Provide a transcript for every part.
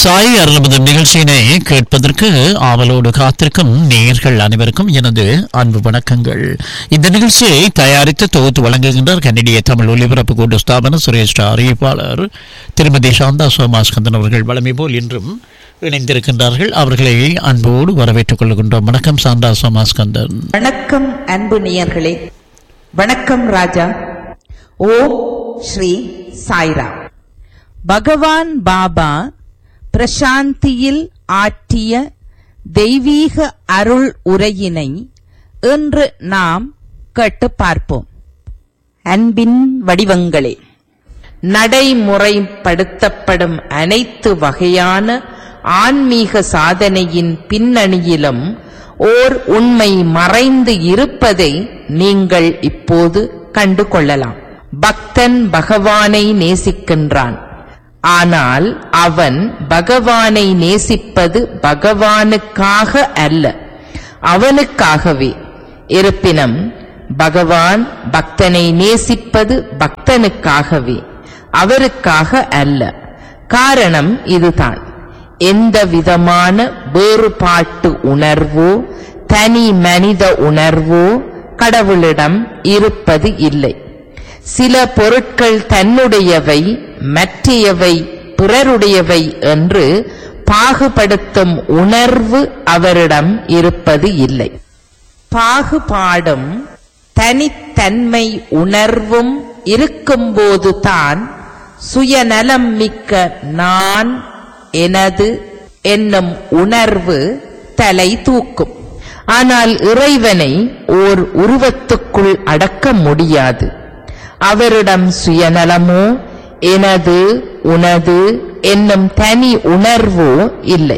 சாய் அருளமுதம் நிகழ்ச்சியினை கேட்பதற்கு ஆவலோடு காத்திருக்கும் நேயர்கள் அனைவருக்கும் எனது அன்பு வணக்கங்கள் இந்த நிகழ்ச்சியை தயாரித்து தொகுத்து வழங்குகின்றார் கன்னடிய தமிழ் ஒலிபரப்பு கூட்டு ஸ்தாபன சிரேஷ்ட அறிவிப்பாளர் திருமதி சாந்தா சோமாஸ்கந்தன் அவர்கள் வளமை போல் இன்றும் இணைந்திருக்கின்றார்கள் அவர்களை அன்போடு வரவேற்றுக் கொள்கின்றோம் வணக்கம் சாந்தா சோமாஸ்கந்தன் வணக்கம் அன்பு நேயர்களே வணக்கம் ராஜா ஓம் ஸ்ரீ சாய்ராம் பகவான் பாபா பிரசாந்தியில் ஆற்றிய தெய்வீக அருள் உரையினை இன்று நாம் கேட்டு பார்ப்போம் அன்பின் வடிவங்களே நடைமுறைப்படுத்தப்படும் அனைத்து வகையான ஆன்மீக சாதனையின் பின்னணியிலும் ஓர் உண்மை மறைந்து இருப்பதை நீங்கள் இப்போது கண்டு கொள்ளலாம் பக்தன் பகவானை நேசிக்கின்றான் ஆனால் அவன் பகவானை நேசிப்பது பகவானுக்காக அல்ல அவனுக்காகவே இருப்பினும் பகவான் பக்தனை நேசிப்பது பக்தனுக்காகவே அவருக்காக அல்ல காரணம் இதுதான் எந்த விதமான வேறுபாட்டு உணர்வோ தனி மனித உணர்வோ கடவுளிடம் இருப்பது இல்லை சில பொருட்கள் தன்னுடையவை மற்றையவை பிறருடையவை என்று பாகுபடுத்தும் உணர்வு அவரிடம் இருப்பது இல்லை பாகுபாடும் தனித்தன்மை உணர்வும் இருக்கும்போதுதான் சுயநலம் மிக்க நான் எனது என்னும் உணர்வு தலை தூக்கும் ஆனால் இறைவனை ஓர் உருவத்துக்குள் அடக்க முடியாது அவரிடம் சுயநலமோ எனது உனது என்னும் தனி உணர்வோ இல்லை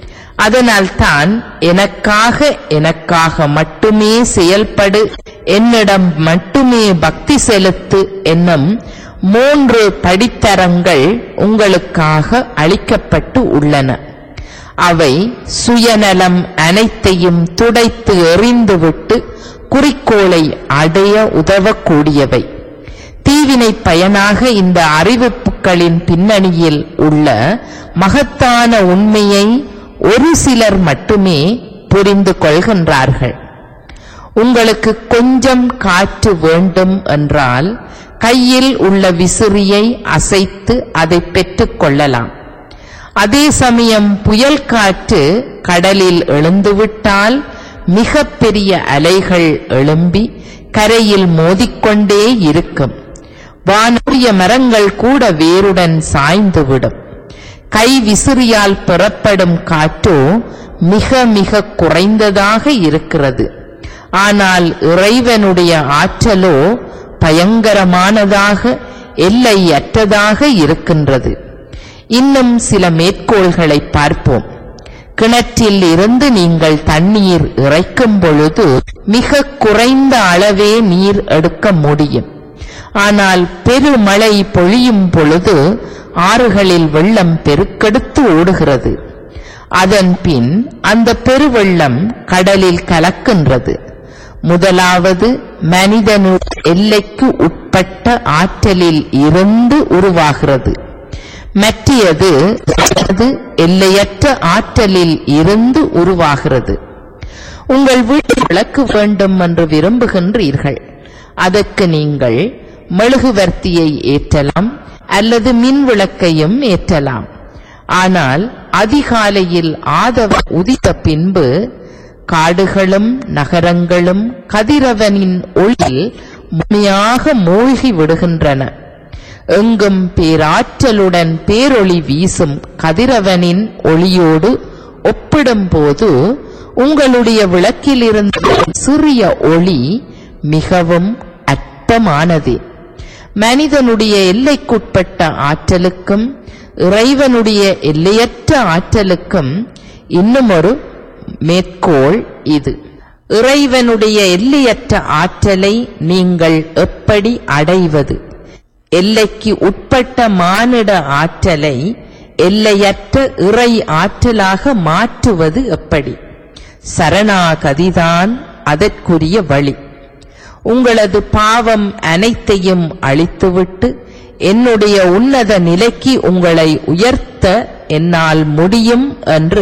அதனால்தான் எனக்காக எனக்காக மட்டுமே செயல்படு என்னிடம் மட்டுமே பக்தி செலுத்து என்னும் மூன்று படித்தரங்கள் உங்களுக்காக அளிக்கப்பட்டு உள்ளன அவை சுயநலம் அனைத்தையும் துடைத்து எறிந்துவிட்டு குறிக்கோளை அடைய உதவக்கூடியவை தீவினை பயனாக இந்த அறிவிப்புகளின் பின்னணியில் உள்ள மகத்தான உண்மையை ஒரு சிலர் மட்டுமே புரிந்து கொள்கின்றார்கள் உங்களுக்கு கொஞ்சம் காற்று வேண்டும் என்றால் கையில் உள்ள விசிறியை அசைத்து அதை பெற்றுக் கொள்ளலாம் அதே சமயம் புயல் காற்று கடலில் எழுந்துவிட்டால் மிக பெரிய அலைகள் எழும்பி கரையில் மோதிக்கொண்டே இருக்கும் வானூரிய மரங்கள் கூட வேருடன் சாய்ந்துவிடும் கை விசிறியால் பெறப்படும் காற்றோ மிக மிக குறைந்ததாக இருக்கிறது ஆனால் இறைவனுடைய ஆற்றலோ பயங்கரமானதாக எல்லையற்றதாக இருக்கின்றது இன்னும் சில மேற்கோள்களை பார்ப்போம் கிணற்றில் இருந்து நீங்கள் தண்ணீர் இறைக்கும் பொழுது மிக குறைந்த அளவே நீர் எடுக்க முடியும் ஆனால் பெருமழை பொழியும் பொழுது ஆறுகளில் வெள்ளம் பெருக்கெடுத்து ஓடுகிறது அதன் பின் அந்த பெருவெள்ளம் கடலில் கலக்கின்றது முதலாவது மனிதனு எல்லைக்கு உட்பட்ட ஆற்றலில் இருந்து உருவாகிறது மற்றியது அது எல்லையற்ற ஆற்றலில் இருந்து உருவாகிறது உங்கள் வீட்டில் விளக்கு வேண்டும் என்று விரும்புகின்றீர்கள் அதற்கு நீங்கள் மெழுகுவர்த்தியை ஏற்றலாம் அல்லது மின் விளக்கையும் ஏற்றலாம் ஆனால் அதிகாலையில் ஆதவ உதித்த பின்பு காடுகளும் நகரங்களும் கதிரவனின் ஒளியில் முழுமையாக மூழ்கி விடுகின்றன எங்கும் பேராற்றலுடன் பேரொளி வீசும் கதிரவனின் ஒளியோடு ஒப்பிடும்போது உங்களுடைய விளக்கிலிருந்து சிறிய ஒளி மிகவும் அற்பமானது மனிதனுடைய எல்லைக்குட்பட்ட ஆற்றலுக்கும் இறைவனுடைய எல்லையற்ற ஆற்றலுக்கும் இன்னும் ஒரு மேற்கோள் இது இறைவனுடைய எல்லையற்ற ஆற்றலை நீங்கள் எப்படி அடைவது எல்லைக்கு உட்பட்ட மானிட ஆற்றலை எல்லையற்ற இறை ஆற்றலாக மாற்றுவது எப்படி சரணாகதிதான் அதற்குரிய வழி உங்களது பாவம் அனைத்தையும் அழித்துவிட்டு என்னுடைய உன்னத நிலைக்கு உங்களை உயர்த்த என்னால் முடியும் என்று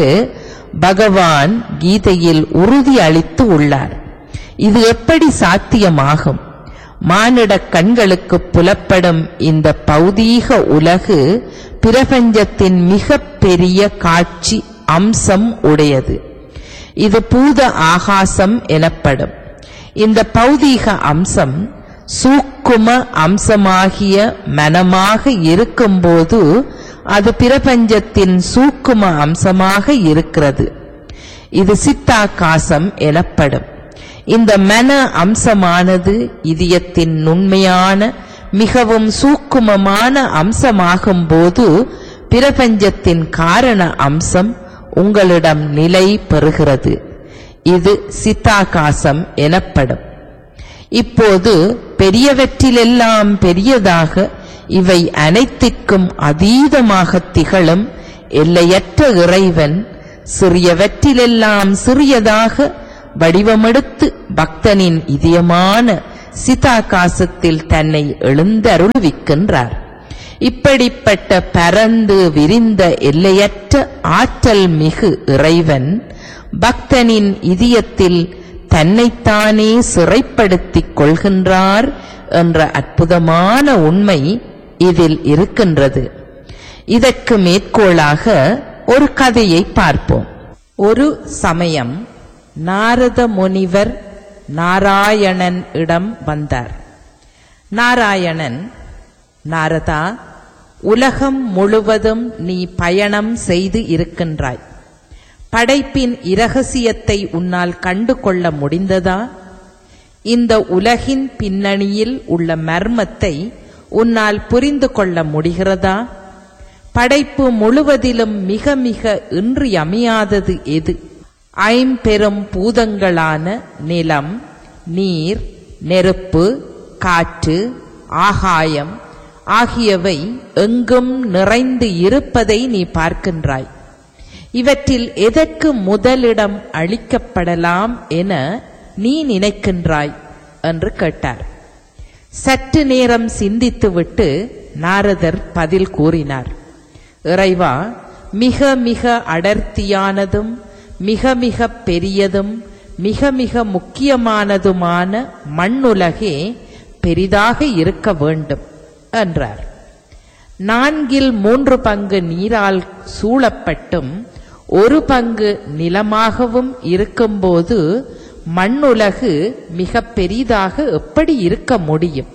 பகவான் கீதையில் உறுதி அளித்து உள்ளார் இது எப்படி சாத்தியமாகும் மானிட கண்களுக்கு புலப்படும் இந்த பௌதீக உலகு பிரபஞ்சத்தின் மிக பெரிய காட்சி அம்சம் உடையது இது பூத ஆகாசம் எனப்படும் இந்த பௌதீக அம்சம் சூக்கும அம்சமாகிய மனமாக இருக்கும்போது அது பிரபஞ்சத்தின் சூக்கும அம்சமாக இருக்கிறது இது சித்தாகாசம் எனப்படும் இந்த மன அம்சமானது இதயத்தின் நுண்மையான மிகவும் சூக்குமமான அம்சமாகும் போது பிரபஞ்சத்தின் காரண அம்சம் உங்களிடம் நிலை பெறுகிறது இது சித்தாகாசம் எனப்படும் இப்போது பெரியவற்றிலெல்லாம் பெரியதாக இவை அனைத்திற்கும் அதீதமாக திகழும் எல்லையற்ற இறைவன் சிறியவற்றிலெல்லாம் சிறியதாக வடிவமெடுத்து பக்தனின் இதயமான சிதாகாசத்தில் தன்னை எழுந்தருள்விக்கின்றார் இப்படிப்பட்ட பரந்து விரிந்த எல்லையற்ற ஆற்றல் மிகு இறைவன் பக்தனின் இதயத்தில் தன்னைத்தானே சிறைப்படுத்திக் கொள்கின்றார் என்ற அற்புதமான உண்மை இதில் இருக்கின்றது இதற்கு மேற்கோளாக ஒரு கதையை பார்ப்போம் ஒரு சமயம் நாரத முனிவர் நாராயணன் இடம் வந்தார் நாராயணன் நாரதா உலகம் முழுவதும் நீ பயணம் செய்து இருக்கின்றாய் படைப்பின் இரகசியத்தை உன்னால் கண்டு கொள்ள முடிந்ததா இந்த உலகின் பின்னணியில் உள்ள மர்மத்தை உன்னால் புரிந்து கொள்ள முடிகிறதா படைப்பு முழுவதிலும் மிக மிக இன்றியமையாதது எது ஐம்பெரும் பூதங்களான நிலம் நீர் நெருப்பு காற்று ஆகாயம் ஆகியவை எங்கும் நிறைந்து இருப்பதை நீ பார்க்கின்றாய் இவற்றில் எதற்கு முதலிடம் அளிக்கப்படலாம் என நீ நினைக்கின்றாய் என்று கேட்டார் சற்று நேரம் சிந்தித்துவிட்டு நாரதர் பதில் கூறினார் இறைவா மிக மிக அடர்த்தியானதும் மிக மிக பெரியதும் மிக மிக முக்கியமானதுமான மண்ணுலகே பெரிதாக இருக்க வேண்டும் என்றார் நான்கில் மூன்று பங்கு நீரால் சூழப்பட்டும் ஒரு பங்கு நிலமாகவும் இருக்கும்போது மண்ணுலகு மிக பெரிதாக எப்படி இருக்க முடியும்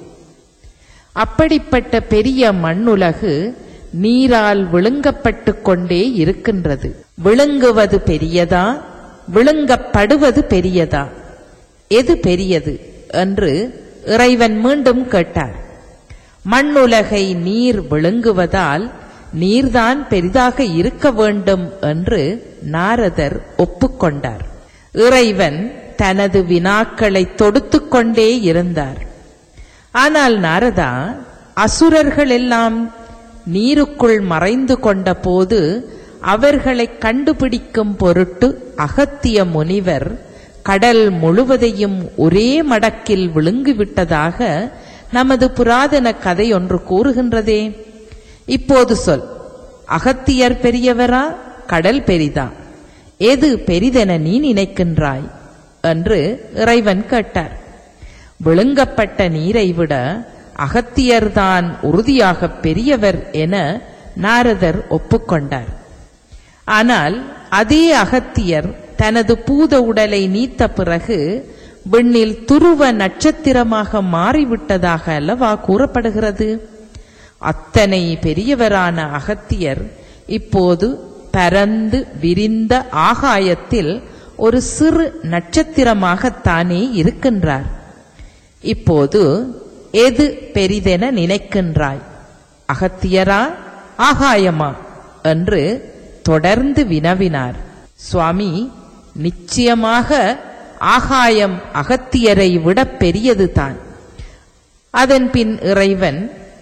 அப்படிப்பட்ட பெரிய மண்ணுலகு நீரால் விழுங்கப்பட்டு கொண்டே இருக்கின்றது விழுங்குவது பெரியதா விழுங்கப்படுவது பெரியதா எது பெரியது என்று இறைவன் மீண்டும் கேட்டார் மண்ணுலகை நீர் விழுங்குவதால் நீர்தான் பெரிதாக இருக்க வேண்டும் என்று நாரதர் ஒப்புக்கொண்டார் இறைவன் தனது வினாக்களை தொடுத்துக் கொண்டே இருந்தார் ஆனால் நாரதா அசுரர்கள் எல்லாம் நீருக்குள் மறைந்து கொண்ட போது அவர்களை கண்டுபிடிக்கும் பொருட்டு அகத்திய முனிவர் கடல் முழுவதையும் ஒரே மடக்கில் விழுங்கிவிட்டதாக நமது புராதன கதை ஒன்று கூறுகின்றதே இப்போது சொல் அகத்தியர் பெரியவரா கடல் பெரிதா எது பெரிதென நீ நினைக்கின்றாய் என்று இறைவன் கேட்டார் விழுங்கப்பட்ட நீரை விட அகத்தியர்தான் உறுதியாக பெரியவர் என நாரதர் ஒப்புக்கொண்டார் ஆனால் அதே அகத்தியர் தனது பூத உடலை நீத்த பிறகு விண்ணில் துருவ நட்சத்திரமாக மாறிவிட்டதாக அல்லவா கூறப்படுகிறது அத்தனை பெரியவரான அகத்தியர் இப்போது பரந்து விரிந்த ஆகாயத்தில் ஒரு சிறு நட்சத்திரமாகத்தானே இருக்கின்றார் இப்போது எது பெரிதென நினைக்கின்றாய் அகத்தியரா ஆகாயமா என்று தொடர்ந்து வினவினார் சுவாமி நிச்சயமாக ஆகாயம் அகத்தியரை விட பெரியதுதான் அதன் பின் இறைவன்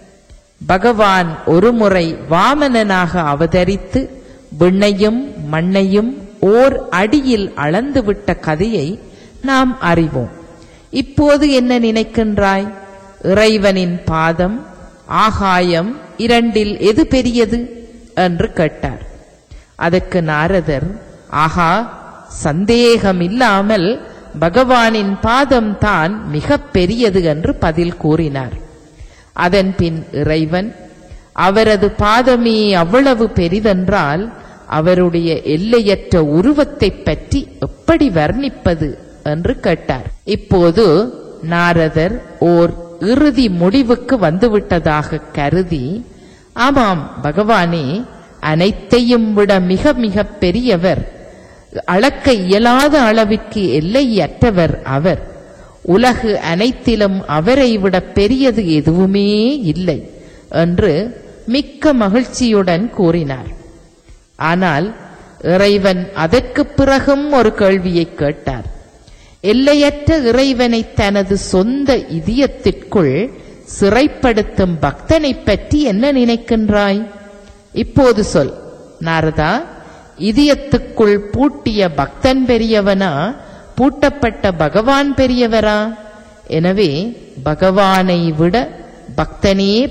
பகவான் ஒருமுறை வாமனனாக அவதரித்து விண்ணையும் மண்ணையும் ஓர் அடியில் அளந்துவிட்ட கதையை நாம் அறிவோம் இப்போது என்ன நினைக்கின்றாய் இறைவனின் பாதம் ஆகாயம் இரண்டில் எது பெரியது என்று கேட்டார் அதற்கு நாரதர் ஆகா சந்தேகமில்லாமல் பகவானின் பாதம் தான் மிக பெரியது என்று பதில் கூறினார் அதன் பின் இறைவன் அவரது பாதமே அவ்வளவு பெரிதென்றால் அவருடைய எல்லையற்ற உருவத்தைப் பற்றி எப்படி வர்ணிப்பது என்று கேட்டார் இப்போது நாரதர் ஓர் இறுதி முடிவுக்கு வந்துவிட்டதாக கருதி ஆமாம் பகவானே அனைத்தையும் விட மிக மிக பெரியவர் அளக்க இயலாத அளவிற்கு எல்லையற்றவர் அவர் உலகு அனைத்திலும் அவரை விட பெரியது எதுவுமே இல்லை என்று மிக்க மகிழ்ச்சியுடன் கூறினார் ஆனால் இறைவன் அதற்குப் பிறகும் ஒரு கேள்வியை கேட்டார் எல்லையற்ற இறைவனை தனது சொந்த இதயத்திற்குள் சிறைப்படுத்தும் பக்தனைப் பற்றி என்ன நினைக்கின்றாய் இப்போது சொல் நாரதா இதயத்துக்குள் பூட்டிய பக்தன் பெரியவனா பூட்டப்பட்ட பகவான் பெரியவரா எனவே பகவானை விட பக்தனே